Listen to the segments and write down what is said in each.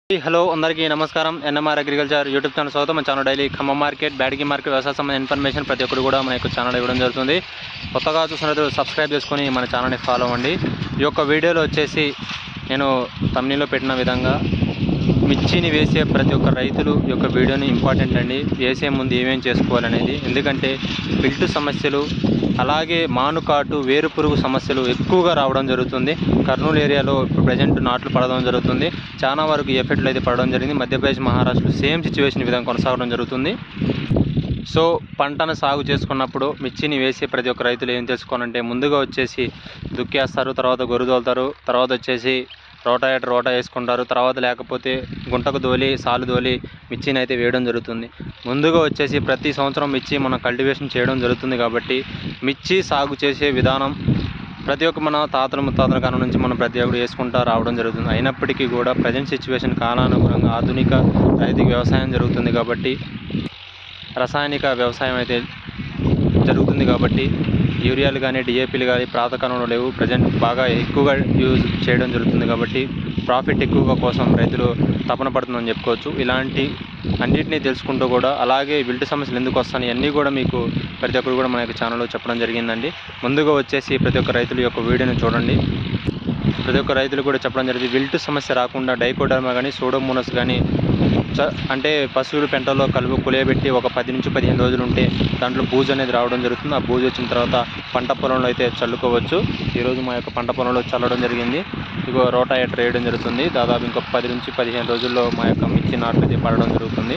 hello అందరికీ నమస్కారం NMR agriculture YouTube channel స్వాగతం మన ఛానల్ డైలీ ఖమ్మం మార్కెట్ బ్యాడ్కి మార్కెట్ వ్యవసాయ సంబంధించిన ఇన్ఫర్మేషన్ ప్రతి ఒక్కరు కూడా మన యొక్క ఛానల్ ఇవ్వడం జరుగుతుంది కొత్తగా చూసినట్టు సబ్స్క్రైబ్ చేసుకొని మన ఛానల్ని ఫాలో అవ్వండి ఈ యొక్క వీడియోలో వచ్చేసి నేను తమ్నీలో పెట్టిన విధంగా మిర్చిని వేసే ప్రతి ఒక్క రైతులు ఈ యొక్క వీడియోని ఇంపార్టెంట్ అండి వేసే ముందు ఏమేం చేసుకోవాలనేది ఎందుకంటే పిల్టు సమస్యలు అలాగే మానుకాటు వేరు పురుగు సమస్యలు ఎక్కువగా రావడం జరుగుతుంది కర్నూలు ఏరియాలో ఇప్పుడు ప్రజెంట్ నాట్లు పడడం జరుగుతుంది చాలా వరకు ఎఫెక్ట్లు అయితే పడడం జరిగింది మధ్యప్రదేశ్ మహారాష్ట్ర సేమ్ సిచ్యువేషన్ విధంగా కొనసాగడం జరుగుతుంది సో పంటను సాగు చేసుకున్నప్పుడు మిర్చిని వేసే ప్రతి ఒక్క రైతులు ఏం తెలుసుకోవాలంటే ముందుగా వచ్చేసి దుక్కేస్తారు తర్వాత గొర్రు తోలుతారు తర్వాత వచ్చేసి రోటాయేటర్ రోటా వేసుకుంటారు తర్వాత లేకపోతే గుంటకు దోలి సాలు దోలి మిర్చిని అయితే వేయడం జరుగుతుంది ముందుగా వచ్చేసి ప్రతి సంవత్సరం మిర్చి మనం కల్టివేషన్ చేయడం జరుగుతుంది కాబట్టి మిర్చి సాగు చేసే విధానం ప్రతి ఒక్క మన తాతల ముత్తాతల కాలం నుంచి మనం ప్రతి ఒక్కరు వేసుకుంటా రావడం జరుగుతుంది అయినప్పటికీ కూడా ప్రజెంట్ సిచ్యువేషన్ కాలానుగుణంగా ఆధునిక రైతుకి వ్యవసాయం జరుగుతుంది కాబట్టి రసాయనిక వ్యవసాయం అయితే జరుగుతుంది కాబట్టి యూరియాలు కానీ డిఏపీలు కానీ ప్రాతకాలంలో లేవు ప్రజెంట్ బాగా ఎక్కువగా యూజ్ చేయడం జరుగుతుంది కాబట్టి ప్రాఫిట్ ఎక్కువగా కోసం రైతులు తపన పడుతుందని చెప్పుకోవచ్చు ఇలాంటి అన్నిటినీ తెలుసుకుంటూ కూడా అలాగే విల్టు సమస్యలు ఎందుకు వస్తాయి అన్నీ కూడా మీకు ప్రతి ఒక్కరు కూడా మన యొక్క ఛానల్లో చెప్పడం జరిగిందండి ముందుగా వచ్చేసి ప్రతి ఒక్క రైతుల యొక్క వీడియోని చూడండి ప్రతి ఒక్క రైతులు కూడా చెప్పడం జరిగింది విల్టు సమస్య రాకుండా డైకోడర్మా కానీ సోడోమోనస్ కానీ చ- అంటే పశువుల పెంటలో కలుపు కులియబెట్టి ఒక పది నుంచి పదిహేను రోజులు ఉంటే దాంట్లో బూజు అనేది రావడం జరుగుతుంది ఆ బూజు వచ్చిన తర్వాత పంట పొలంలో అయితే చల్లుకోవచ్చు ఈరోజు మా యొక్క పంట పొలంలో చల్లడం జరిగింది ఇగో రోటాయేటర్ వేయడం జరుగుతుంది దాదాపు ఇంకొక పది నుంచి పదిహేను రోజుల్లో మా యొక్క మిర్చి నాట్లు అయితే పడడం జరుగుతుంది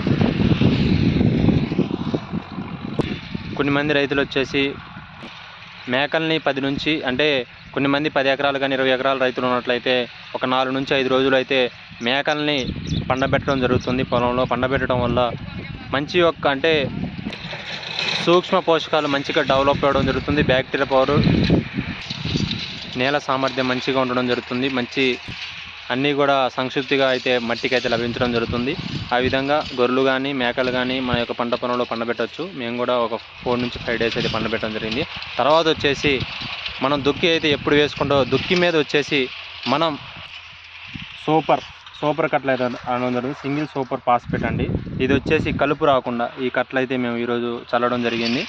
కొన్ని మంది రైతులు వచ్చేసి మేకల్ని పది నుంచి అంటే కొన్ని మంది పది ఎకరాలు కానీ ఇరవై ఎకరాల రైతులు ఉన్నట్లయితే ఒక నాలుగు నుంచి ఐదు రోజులు అయితే మేకల్ని పండబెట్టడం జరుగుతుంది పొలంలో పండబెట్టడం వల్ల మంచి యొక్క అంటే సూక్ష్మ పోషకాలు మంచిగా డెవలప్ అవ్వడం జరుగుతుంది బ్యాక్టీరియా పవర్ నేల సామర్థ్యం మంచిగా ఉండడం జరుగుతుంది మంచి అన్నీ కూడా సంక్షిప్తిగా అయితే మట్టికి అయితే లభించడం జరుగుతుంది ఆ విధంగా గొర్రెలు కానీ మేకలు కానీ మన యొక్క పంట పొలంలో పండబెట్టవచ్చు మేము కూడా ఒక ఫోర్ నుంచి ఫైవ్ డేస్ అయితే పండబెట్టడం జరిగింది తర్వాత వచ్చేసి మనం దుక్కి అయితే ఎప్పుడు వేసుకుంటో దుక్కి మీద వచ్చేసి మనం సూపర్ సూపర్ కట్లు అయితే అనడం జరిగింది సింగిల్ సూపర్ పాస్పేట్ అండి ఇది వచ్చేసి కలుపు రాకుండా ఈ కట్లు అయితే మేము ఈరోజు చల్లడం జరిగింది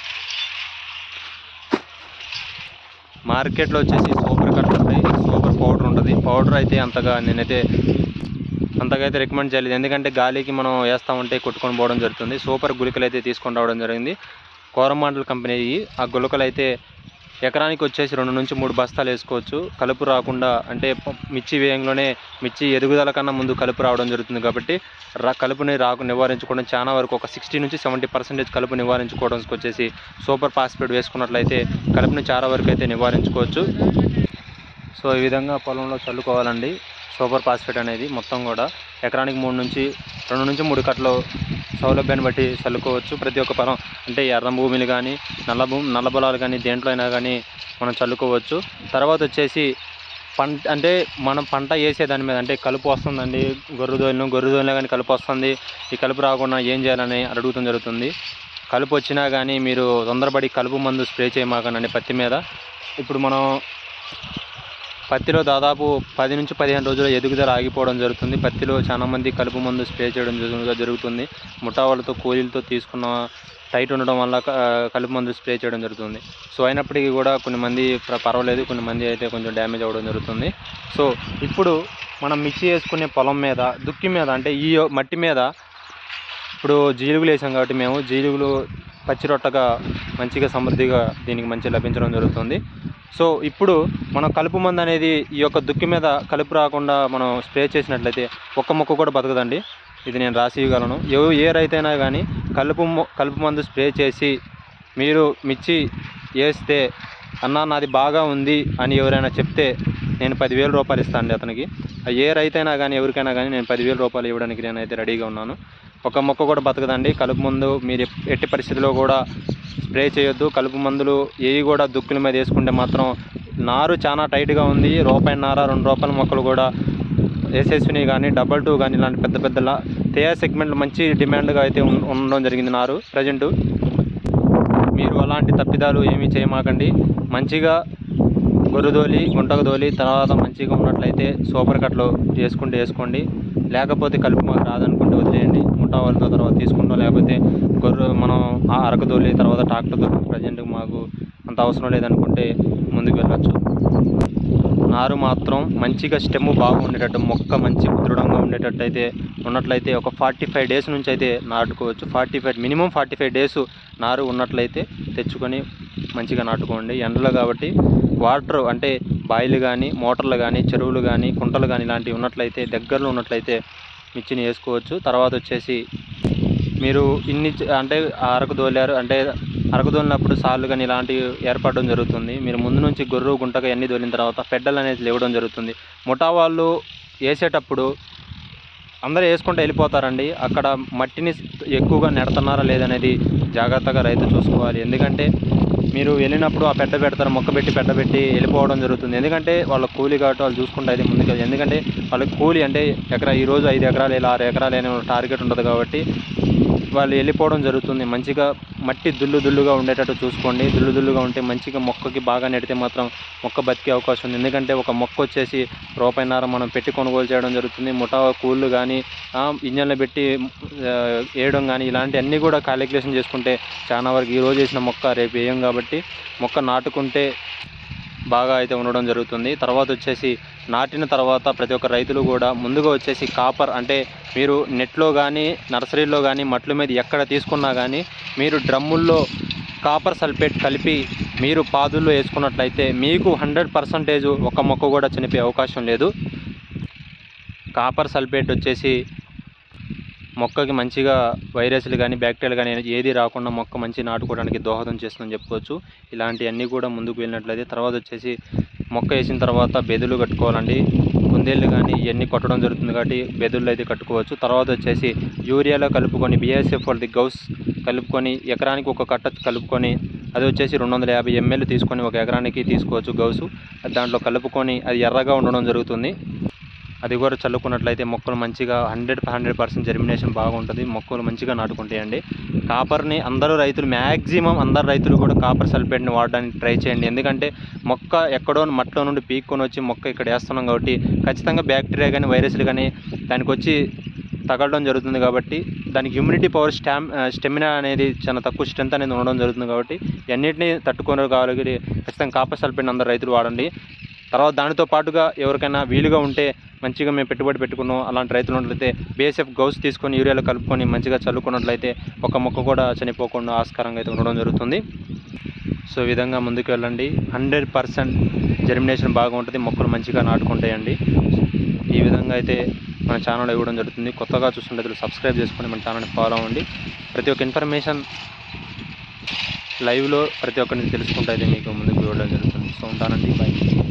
మార్కెట్లో వచ్చేసి సూపర్ కట్లు ఉంటాయి సూపర్ పౌడర్ ఉంటుంది పౌడర్ అయితే అంతగా నేనైతే అంతగా అయితే రికమెండ్ చేయలేదు ఎందుకంటే గాలికి మనం వేస్తా ఉంటే కొట్టుకొని పోవడం జరుగుతుంది సూపర్ గుళికలు అయితే తీసుకొని రావడం జరిగింది కోరమాండల్ కంపెనీ ఆ గుళికలు అయితే ఎకరానికి వచ్చేసి రెండు నుంచి మూడు బస్తాలు వేసుకోవచ్చు కలుపు రాకుండా అంటే ప- మిర్చి వేయంలోనే మిర్చి ఎదుగుదల కన్నా ముందు కలుపు రావడం జరుగుతుంది కాబట్టి రా కలుపుని రాకు నివారించుకోవడం చాలా వరకు ఒక సిక్స్టీ నుంచి సెవెంటీ పర్సెంటేజ్ కలుపు నివారించుకోవడానికి వచ్చేసి సూపర్ ఫాస్ఫేట్ వేసుకున్నట్లయితే కలుపుని చాలా వరకు అయితే నివారించుకోవచ్చు సో ఈ విధంగా పొలంలో చల్లుకోవాలండి సూపర్ ఫాస్ఫేట్ అనేది మొత్తం కూడా ఎకరానికి మూడు నుంచి రెండు నుంచి మూడు కట్టలు సౌలభ్యాన్ని బట్టి చల్లుకోవచ్చు ప్రతి ఒక్క పొలం అంటే ఎర్ర భూమిలు కానీ నల్ల భూమి నల్ల పొలాలు కానీ దేంట్లో అయినా కానీ మనం చల్లుకోవచ్చు తర్వాత వచ్చేసి పంట అంటే మనం పంట వేసే దాని మీద అంటే కలుపు వస్తుందండి గొర్రె దోలిన గొర్రె దోలిన కానీ కలుపు వస్తుంది ఈ కలుపు రాకుండా ఏం చేయాలని అడుగుతుంది జరుగుతుంది కలుపు వచ్చినా కానీ మీరు తొందరపడి కలుపు మందు స్ప్రే చేయమాకండి పత్తి మీద ఇప్పుడు మనం పత్తిలో దాదాపు పది నుంచి పదిహేను రోజుల ఎదుగుదల ఆగిపోవడం జరుగుతుంది పత్తిలో చాలా మంది కలుపు మందు స్ప్రే చేయడం జరుగు- జరుగుతుంది ముఠా వాళ్ళతో కూలీలతో తీసుకున్న టైట్ ఉండడం వల్ల క- కలుపు మందు స్ప్రే చేయడం జరుగుతుంది సో అయినప్పటికీ కూడా కొన్ని మంది ప- పర్వాలేదు కొన్ని మంది అయితే కొంచెం డ్యామేజ్ అవ్వడం జరుగుతుంది సో ఇప్పుడు మనం మిర్చి వేసుకునే పొలం మీద దుక్కి మీద అంటే ఈ మట్టి మీద ఇప్పుడు జీలుగులు వేసాం కాబట్టి మేము జీలుగులు పచ్చి రొట్టగా మంచిగా సమృద్ధిగా దీనికి మంచి లభించడం జరుగుతుంది సో ఇప్పుడు మనం కలుపు మందు అనేది ఈ యొక్క దుక్కి మీద కలుపు రాకుండా మనం స్ప్రే చేసినట్లయితే ఒక్క మొక్క కూడా బతకదండి ఇది నేను రాసి ఇవ్వగలను ఏ ఏ రైతైనా కానీ కలుపు మొ- కలుపు మందు స్ప్రే చేసి మీరు మిర్చి వేస్తే అన్న నాది బాగా ఉంది అని ఎవరైనా చెప్తే నేను పదివేల రూపాయలు ఇస్తాను అతనికి ఏ రైతైనా కానీ ఎవరికైనా కానీ నేను పదివేల రూపాయలు ఇవ్వడానికి నేనైతే రెడీగా ఉన్నాను ఒక మొక్క కూడా బతకదండి కలుపు మందు మీరు ఎప్- ఎట్టి పరిస్థితిలో కూడా స్ప్రే చేయొద్దు కలుపు మందులు ఏవి కూడా దుక్కుల మీద వేసుకుంటే మాత్రం నారు చాలా టైట్గా ఉంది రూపాయి నార రెండు రూపాయల మొక్కలు కూడా ఎస్ఎస్విని కానీ డబల్ టూ కానీ ఇలాంటి పెద్ద పెద్ద లా- తేయా సెగ్మెంట్ మంచి డిమాండ్గా అయితే ఉం- ఉండడం జరిగింది నారు ప్రజెంటు మీరు అలాంటి తప్పిదాలు ఏమీ చేయమాకండి మంచిగా గొర్రెదోలి గుంటకు దోలి తర్వాత మంచిగా ఉన్నట్లయితే సూపర్ కట్లు వేసుకుంటే వేసుకోండి లేకపోతే కలుపు మాకు రాదనుకుంటే వదిలేయండి ముఠా వాళ్ళతో తర్వాత తీసుకుంటాం లేకపోతే గొర్రె మనం ఆ అరకు తోలి తర్వాత ట్రాక్టర్తో ప్రజెంట్ మాకు అంత అవసరం లేదనుకుంటే ముందుకు వెళ్ళొచ్చు నారు మాత్రం మంచిగా స్టెమ్ బాగా ఉండేటట్టు మొక్క మంచి దృఢంగా ఉండేటట్టు అయితే ఉన్నట్లయితే ఒక ఫార్టీ ఫైవ్ డేస్ నుంచి అయితే నాటుకోవచ్చు forty five minimum forty five days నారు ఉన్నట్లయితే తెచ్చుకొని మంచిగా నాటుకోండి ఎండలో కాబట్టి వాటర్ అంటే బాయిలు కానీ మోటార్లు కానీ చెరువులు కానీ కుంటలు కానీ ఇలాంటివి ఉన్నట్లయితే దగ్గరలో ఉన్నట్లయితే మిర్చిని వేసుకోవచ్చు తర్వాత వచ్చేసి మీరు ఇన్ని చ- అంటే అరకు దోలారు అంటే అరకు దోలినప్పుడు సార్లు కానీ ఇలాంటివి ఏర్పడడం జరుగుతుంది మీరు ముందు నుంచి గొర్రు గుంటగా ఎన్ని దోలిన తర్వాత పెడ్డలు అనేది లేవడం జరుగుతుంది ముఠా వాళ్ళు వేసేటప్పుడు అందరూ వేసుకుంటూ వెళ్ళిపోతారండి అక్కడ మట్టిని ఎక్కువగా నెడుతున్నారా లేదనేది జాగ్రత్తగా రైతు చూసుకోవాలి ఎందుకంటే మీరు వెళ్ళినప్పుడు ఆ పెద్ద పెడతారు మొక్క పెట్టి పెద్ద పెట్టి వెళ్ళిపోవడం జరుగుతుంది ఎందుకంటే వాళ్ళ కూలీ కాబట్టి వాళ్ళు చూసుకుంటే అయితే ముందుకు ఎందుకంటే వాళ్ళకి కూలీ అంటే ఎకరా ఈ రోజు ఐదు ఎకరాలు ఇలా ఆరు ఎకరాలు అనే టార్గెట్ ఉంటుంది కాబట్టి వాళ్ళు వెళ్ళిపోవడం జరుగుతుంది మంచిగా మట్టి దుల్లు దుల్లుగా ఉండేటట్టు చూసుకోండి దుల్లు దుల్లుగా ఉంటే మంచిగా మొక్కకి బాగా నెడితే మాత్రం మొక్క బతికే అవకాశం ఉంది ఎందుకంటే ఒక మొక్క వచ్చేసి రూపాయిన్నర మనం పెట్టి కొనుగోలు చేయడం జరుగుతుంది ముఠా కూళ్ళు కానీ ఇంజన్లు పెట్టి ఆ, వేయడం కానీ ఇలాంటి అన్నీ కూడా క్యాలిక్యులేషన్ చేసుకుంటే చాలా వరకు ఈ రోజు వేసిన మొక్క రేపు వేయం కాబట్టి మొక్క నాటుకుంటే బాగా అయితే ఉండడం జరుగుతుంది తర్వాత వచ్చేసి నాటిన తర్వాత ప్రతి ఒక్క రైతులు కూడా ముందుగా వచ్చేసి కాపర్ అంటే మీరు నెట్లో కానీ నర్సరీలో కానీ మట్ల మీద ఎక్కడ తీసుకున్నా కానీ మీరు డ్రమ్ముల్లో కాపర్ సల్ఫేట్ కలిపి మీరు పాదుల్లో వేసుకున్నట్లయితే మీకు హండ్రెడ్ పర్సంటేజ్ ఒక మొక్క కూడా చనిపోయే అవకాశం లేదు కాపర్ సల్ఫేట్ వచ్చేసి మొక్కకి మంచిగా వైరస్లు కానీ బ్యాక్టీరియాలు కానీ ఏది రాకుండా మొక్క మంచి నాటుకోవడానికి దోహదం చేస్తుందని చెప్పుకోవచ్చు ఇలాంటివన్నీ కూడా ముందుకు వెళ్ళినట్లయితే తర్వాత వచ్చేసి మొక్క వేసిన తర్వాత బెదులు కట్టుకోవాలండి కుందేళ్ళు కానీ ఇవన్నీ కొట్టడం జరుగుతుంది కాబట్టి బెదుళ్ళు అయితే కట్టుకోవచ్చు తర్వాత వచ్చేసి యూరియాలో కలుపుకొని బిఎస్ఎఫ్ వాళ్ళది గౌస్ కలుపుకొని ఎకరానికి ఒక కట్ట కలుపుకొని అది వచ్చేసి రెండు వందల యాభై ఎంఎల్ తీసుకొని ఒక ఎకరానికి తీసుకోవచ్చు గౌసు దాంట్లో కలుపుకొని అది ఎర్రగా ఉండడం జరుగుతుంది అది కూడా చల్లుకున్నట్లయితే మొక్కలు మంచిగా హండ్రెడ్ హండ్రెడ్ పర్సెంట్ జర్మినేషన్ బాగుంటుంది మొక్కలు మంచిగా నాటుకుంటాయండి కాపర్ని అందరూ రైతులు మ్యాక్సిమం అందరు రైతులు కూడా కాపర్ సల్ఫేట్ని వాడడానికి ట్రై చేయండి ఎందుకంటే మొక్క ఎక్కడో మట్టిలో నుండి పీక్కొని వచ్చి మొక్క ఇక్కడ వేస్తున్నాం కాబట్టి ఖచ్చితంగా బ్యాక్టీరియా కానీ వైరస్లు కానీ దానికి వచ్చి తగలడం జరుగుతుంది కాబట్టి దానికి ఇమ్యూనిటీ పవర్ స్టామ్ స్టెమినా అనేది చాలా తక్కువ స్ట్రెంత్ అనేది ఉండడం జరుగుతుంది కాబట్టి అన్నింటినీ తట్టుకొని కావాలి ఖచ్చితంగా కాపర్ సల్ఫేట్ అందరు రైతులు వాడండి తర్వాత దానితో పాటుగా ఎవరికైనా వీలుగా ఉంటే మంచిగా మేము పెట్టుబడి పెట్టుకున్నాం అలాంటి రైతులు ఉన్నట్లయితే బీఎస్ఎఫ్ గౌస్ తీసుకొని యూరియాలో కలుపుకొని మంచిగా చల్లుకున్నట్లయితే ఒక మొక్క కూడా చనిపోకుండా ఆస్కారంగా అయితే ఉండడం జరుగుతుంది సో ఈ విధంగా ముందుకు వెళ్ళండి హండ్రెడ్ పర్సెంట్ జర్మినేషన్ బాగా ఉంటుంది మొక్కలు మంచిగా నాటుకుంటాయండి ఈ విధంగా అయితే మన ఛానల్ ఇవ్వడం జరుగుతుంది కొత్తగా చూస్తుంటే సబ్స్క్రైబ్ చేసుకొని మన ఛానల్ని ఫాలో అవ్వండి ప్రతి ఒక్క ఇన్ఫర్మేషన్ లైవ్లో ప్రతి ఒక్కరిని తెలుసుకుంటే అయితే మీకు ముందుకు ఇవ్వడం జరుగుతుంది సో ఉంటానండి బాయ్